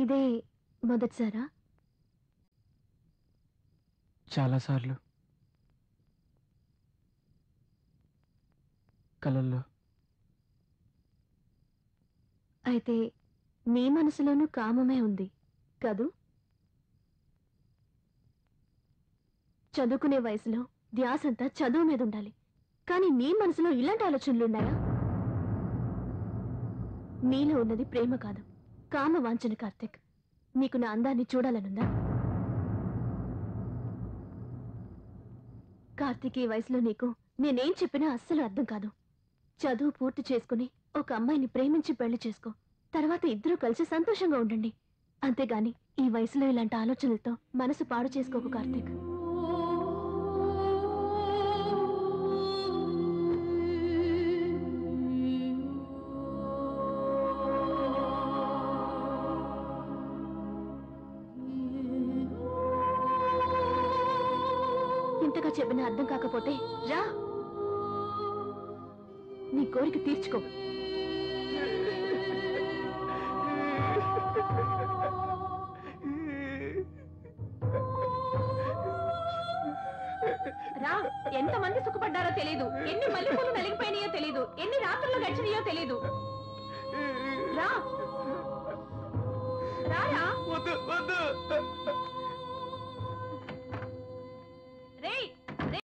ఇదే మొదటిసారా చాలాసార్లు కలల్లో అయితే మీ మనసులోనూ కామమే ఉంది కదూ చదువుకునే వయసులో ధ్యాసంతా చదువు మీద ఉండాలి కానీ మీ మనసులో ఇలాంటి ఆలోచనలున్నాయా మీలో ఉన్నది ప్రేమ కాదు కామ వాంఛన కార్తిక్ నీకు నా అందాన్ని చూడాలనుందా కార్తీక్ ఈ వయసులో నీకు నేనేం చెప్పినా అస్సలు అర్థం కాదు చదువు పూర్తి చేసుకుని ఒక అమ్మాయిని ప్రేమించి పెళ్లి చేసుకో తర్వాత ఇద్దరూ కలిసి సంతోషంగా ఉండండి అంతేగాని ఈ వయసులో ఇలాంటి ఆలోచనలతో మనసు పాడు చేసుకోకు కార్తీక్ ఇంతగా చెప్పినా అర్థం కాకపోతే రా నీ కోరిక తీర్చుకో రా ఎంత మంది సుఖపడ్డారో తెలీదు ఎన్ని మల్లెపూలు నలిగిపోయినాయో తెలీదు ఎన్ని రాత్రులు గడిచినాయో తెలీదు రా